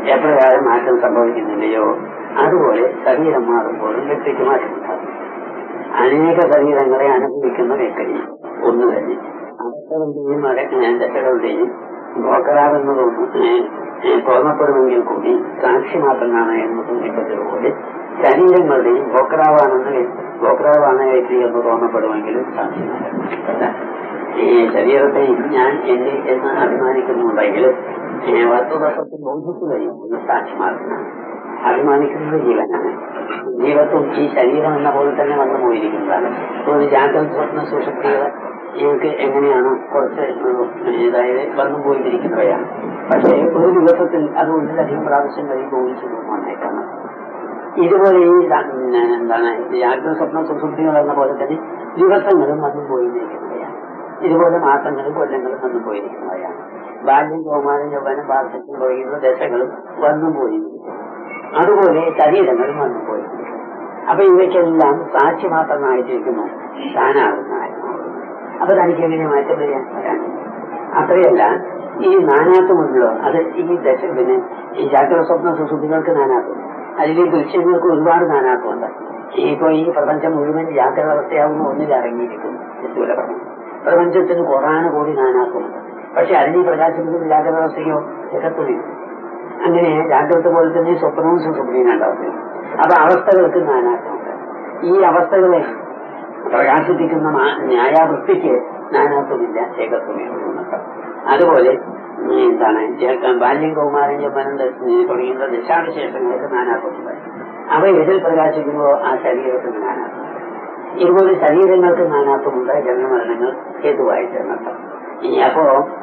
എപ്രകാരം മാറ്റം സംഭവിക്കുന്നില്ലയോ അതുപോലെ ശരീരം മാറുമ്പോഴും വ്യക്തിക്ക് മാറ്റമുണ്ടാകും അനേക ശരീരങ്ങളെ അനുഭവിക്കുന്ന വ്യക്തി ഒന്ന് തന്നെ അവസ്ഥകളുടെയും ദശകളുടെയും ബ്രോക്കറാകുന്നതൊന്നും തോന്നപ്പെടുമെങ്കിൽ കൂടി സാക്ഷി മാത്രമാണ് എന്ന് തോന്നിപ്പെട്ടതുപോലെ ശരീരങ്ങളുടെയും ബ്രോക്കറാവാണെന്ന് ബ്രോക്കറാവാണ് വ്യക്തി എന്ന് തോന്നപ്പെടുമെങ്കിലും സാക്ഷി മാത്രമല്ല ഈ ശരീരത്തെയും ഞാൻ എന്റെ എന്ന് അഭിമാനിക്കുന്നുണ്ടെങ്കിലും വസ്തുതത്വത്തിൽ ബോധിക്കുകയും സാക്ഷി മാത്രമാണ് അഭിമാനിക്കുന്നത് ജീവനാണ് ജീവത്വം ഈ ശരീരം എന്ന പോലെ തന്നെ വന്നു പോയിരിക്കുന്നതാണ് ഒരു ജാഗ്രത സ്വപ്ന സുഷക്തികൾ എനിക്ക് എങ്ങനെയാണ് കുറച്ച് അതായത് വന്നു പോയിരിക്കുന്നവയാണ് പക്ഷേ ഒരു ദിവസത്തിൽ അത് ഒന്നിലധികം പ്രാവശ്യം കഴിയുമ്പോൾ ഒഴിച്ചു വന്നേക്കാണ് ഇതുപോലെ ഈ എന്താണ് ജാഗ്രത സ്വപ്ന സുഷുപ്തികൾ എന്ന പോലെ തന്നെ ദിവസങ്ങളും വന്നു പോയിരിക്കുന്നവയാണ് ഇതുപോലെ മാസങ്ങളും കൊല്ലങ്ങളും വന്നു പോയിരിക്കുന്നവയാണ് ബാല്യം കൗമാരം യൗവനം വാർദ്ധക്യം തുടങ്ങിയുള്ള ദശകളും വന്നു പോയിരിക്കുന്നു അതുപോലെ ശരീരങ്ങളും വന്നു പോയിരിക്കുന്നു അപ്പൊ ഇവയ്ക്കെല്ലാം സാക്ഷി മാത്രമായിട്ടിരിക്കുന്നു താനാകുന്നതായിരുന്നു അപ്പൊ തനിക്ക് എങ്ങനെ മാറ്റം വരാൻ വരാൻ അത്രയല്ല ഈ നാനാത്വമുണ്ടല്ലോ അത് ഈ ദശ പിന്നെ ഈ ജാഗ്രത സ്വപ്ന സുശുദ്ധികൾക്ക് നാനാത്വം അതിൽ ഈ ദൃശ്യങ്ങൾക്ക് ഒരുപാട് നാനാത്വമുണ്ട് ഇപ്പൊ ഈ പ്രപഞ്ചം മുഴുവൻ ജാഗ്രത അവസ്ഥയാവുന്ന ഒന്നിൽ അടങ്ങിയിരിക്കുന്നു സ്ഥൂല പ്രപഞ്ചം പ്രപഞ്ചത്തിന് കൊറാണ് കൂടി നാനാത്വമുണ്ട് പക്ഷെ അതിനെ പ്രകാശിപ്പിക്കുന്ന ജാഗ്രത അവസ്ഥയോ ജഗത്തുണിയും അങ്ങനെ ജാഗ്രത പോലെ തന്നെ സ്വപ്നവും സുഷുപ്തിയും ഉണ്ടാവുന്നത് അപ്പൊ അവസ്ഥകൾക്ക് നാനാത്വമുണ്ട് ഈ അവസ്ഥകളെ പ്രകാശിപ്പിക്കുന്ന ന്യായാവൃത്തിക്ക് നാനാത്വമില്ല ഏകത്വമേ ഉള്ളൂ അതുപോലെ എന്താണ് ബാല്യം കൗമാരം ജമ്മനം തുടങ്ങിയുള്ള ദശാവിശേഷങ്ങൾക്ക് നാനാത്വമുണ്ട് അവ എതിൽ പ്രകാശിക്കുമ്പോൾ ആ ശരീരത്തിന് നാനാത്വം ഇതുപോലെ ശരീരങ്ങൾക്ക് നാനാത്വമുണ്ട് ജന്മമരണങ്ങൾ ഹേതുവായിട്ട് എന്നർത്ഥം അപ്പോ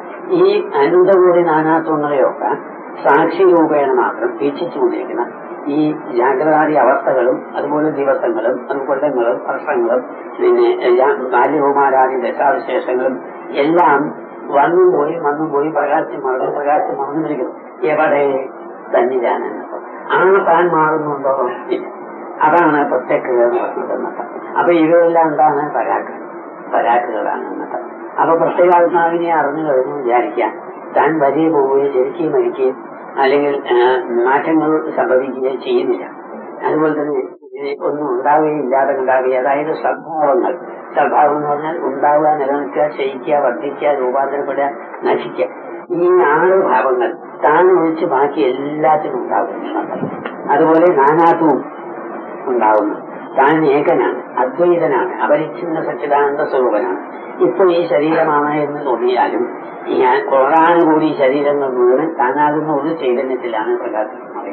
ഈ അനന്തകൂടി നാനാത്വങ്ങളെയൊക്കെ സാക്ഷി രൂപേണ മാത്രം വീക്ഷിച്ചുകൊണ്ടിരിക്കുന്ന ഈ ജാഗ്രതാദി അവസ്ഥകളും അതുപോലെ ദിവസങ്ങളും അത് കൊല്ലങ്ങളും വർഷങ്ങളും പിന്നെ ബാല്യകുമാരാദി ദശാവിശേഷങ്ങളും എല്ലാം വന്നും പോയി വന്നും പോയി പ്രകാശം മറന്നു പ്രകാശം മറന്നിരിക്കുന്നു എവിടെ തന്നിലാണ് ആ താൻ മാറുന്നുണ്ടോ ഇല്ല അതാണ് പ്രത്യക്ഷത എന്നർത്ഥം അപ്പൊ ഇവയെല്ലാം എന്താണ് പരാക്ക് പരാക്കുകളാണ് എന്നർത്ഥം അപ്പൊ പ്രത്യേകാത്മാവിനെ അറിഞ്ഞു കഴിഞ്ഞു വിചാരിക്കാം താൻ വലിയ പോവുകയും ജനിക്കുകയും മരിക്കുകയും അല്ലെങ്കിൽ മാറ്റങ്ങൾ സംഭവിക്കുകയും ചെയ്യുന്നില്ല അതുപോലെ തന്നെ ഒന്നും ഉണ്ടാവുകയും ഇല്ലാതെ ഉണ്ടാവുകയും അതായത് സദ്ഭാവങ്ങൾ സദ്ഭാവം എന്ന് പറഞ്ഞാൽ ഉണ്ടാവുക നിലനിൽക്കുക ക്ഷയിക്കുക വർദ്ധിക്കുക രൂപാന്തരപ്പെടുക നശിക്കുക ഈ ആറ് ഭാവങ്ങൾ താൻ ഒഴിച്ച് ബാക്കി എല്ലാത്തിനും ഉണ്ടാകുന്നുണ്ട് അതുപോലെ നാനാത്വവും ഉണ്ടാവുന്നു താൻ ഏകനാണ് അദ്വൈതനാണ് അപരിച്ഛിന്ന സച്ചിദാനന്ദ സ്വരൂപനാണ് ഇപ്പൊ ഈ ശരീരമാണ് എന്ന് തോന്നിയാലും ഈ കോടാനുകൂടി ശരീരങ്ങൾ മുഴുവൻ താനാകുന്ന ഒരു ചൈതന്യത്തിലാണ് പ്രകാശിക്കുന്നത്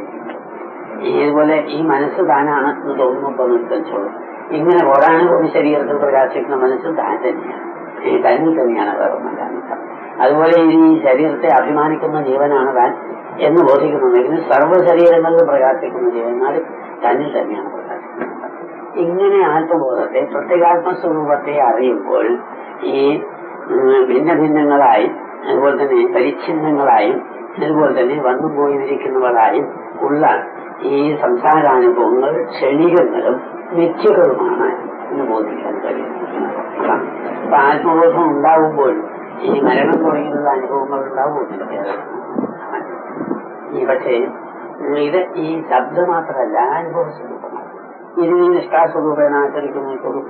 ഇതുപോലെ ഈ മനസ്സ് താനാണ് എന്ന് തോന്നുമ്പോൾ നിർത്തച്ചോളൂ ഇങ്ങനെ കോടാനുകൂടി ശരീരത്തിൽ പ്രകാശിക്കുന്ന മനസ്സ് താൻ തന്നെയാണ് ഈ തന്നിൽ തന്നെയാണ് വേറൊന്നല്ല അതുപോലെ ഈ ശരീരത്തെ അഭിമാനിക്കുന്ന ജീവനാണ് താൻ എന്ന് ബോധിക്കുന്നുണ്ടെങ്കിൽ സർവ്വ ശരീരങ്ങളിൽ പ്രകാശിക്കുന്ന ജീവന്മാർ തന്നിൽ തന്നെയാണ് പ്രകാശിക്കുന്നത് ഇങ്ങനെ ആത്മബോധത്തെ പ്രത്യേകാത്മസ്വരൂപത്തെ അറിയുമ്പോൾ ഈ ഭിന്ന ഭിന്നങ്ങളായി അതുപോലെ തന്നെ പരിച്ഛിന്നങ്ങളായും അതുപോലെ തന്നെ വന്നും പോയിരിക്കുന്നവരായും ഉള്ള ഈ സംസാരാനുഭവങ്ങൾ ക്ഷണികങ്ങളും മിഥ്യകളുമാണ് എന്ന് ബോധിക്കാൻ കഴിയും അപ്പൊ ആത്മബോധം ഉണ്ടാവുമ്പോൾ ഈ മരണം തുടങ്ങിയുള്ള അനുഭവങ്ങൾ ഉണ്ടാവുമില്ല ഈ പക്ഷേ ഇത് ഈ ശബ്ദം മാത്രമല്ല അനുഭവ സ്വരൂപമാണ് ഇത് ഈ നിഷ്ഠാസ്വരൂപേണ ആചരിക്കുന്നതോടും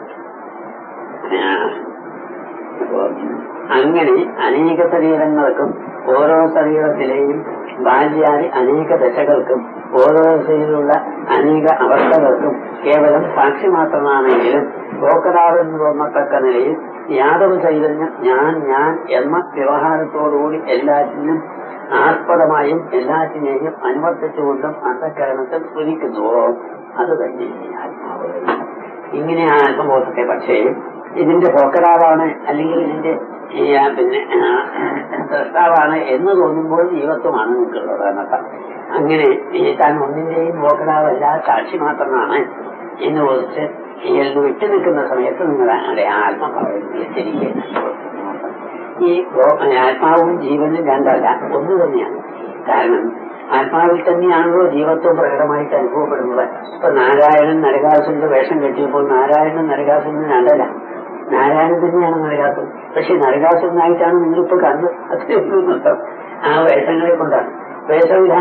അങ്ങനെ അനേക ശരീരങ്ങൾക്കും ഓരോ ശരീരത്തിലെയും ബാല്യാദി അനേക ദശകൾക്കും ഓരോ ദശയിലുള്ള അനേക അവസ്ഥകൾക്കും കേവലം സാക്ഷി മാത്രമാണെങ്കിലും ബ്രോക്കറാവെന്ന് തോന്നത്തക്ക നിലയിൽ യാതൊരു ചൈതന്യം ഞാൻ ഞാൻ എന്ന വ്യവഹാരത്തോടുകൂടി എല്ലാറ്റിനും ആസ്പദമായും എല്ലാറ്റിനെയും അനുവർത്തിച്ചുകൊണ്ടും അന്ധകരണത്തിൽ സ്മരിക്കുന്നുവോ അത് തന്നെ ആത്മാവ് ഇങ്ങനെ ആത്മബോധത്തെ പക്ഷേ ഇതിന്റെ ബ്രോക്കറാവാണ് അല്ലെങ്കിൽ ഇതിന്റെ പിന്നെ ദ്രഷ്ടാവാണ് എന്ന് തോന്നുമ്പോൾ ജീവത്വമാണ് നിങ്ങൾക്കുള്ളത് എന്നർത്ഥം അങ്ങനെ താൻ ഒന്നിന്റെയും ബ്രോക്കറാവല്ല സാക്ഷി മാത്രമാണ് എന്ന് ബോധിച്ച് എന്ന് വിട്ടു നിൽക്കുന്ന സമയത്ത് നിങ്ങളുടെ ആത്മഭാവത്തിൽ ശരിക്കും ഈ ആത്മാവും ജീവനും രണ്ടല്ല ഒന്ന് തന്നെയാണ് കാരണം ആത്മാവിൽ തന്നെയാണല്ലോ ജീവത്വം പ്രകടമായിട്ട് അനുഭവപ്പെടുന്നത് ഇപ്പൊ നാരായണൻ നരകാസുരന്റെ വേഷം കെട്ടിയപ്പോൾ നാരായണൻ നരകാസുരന് രണ്ടല്ല നാരായണൻ തന്നെയാണ് നരകാസുരൻ പക്ഷെ നരകാസുരനായിട്ടാണ് നിങ്ങളിപ്പോ കണ്ടത് അത്രയും ആ വേഷങ്ങളെ കൊണ്ടാണ് വേഷവിധാനം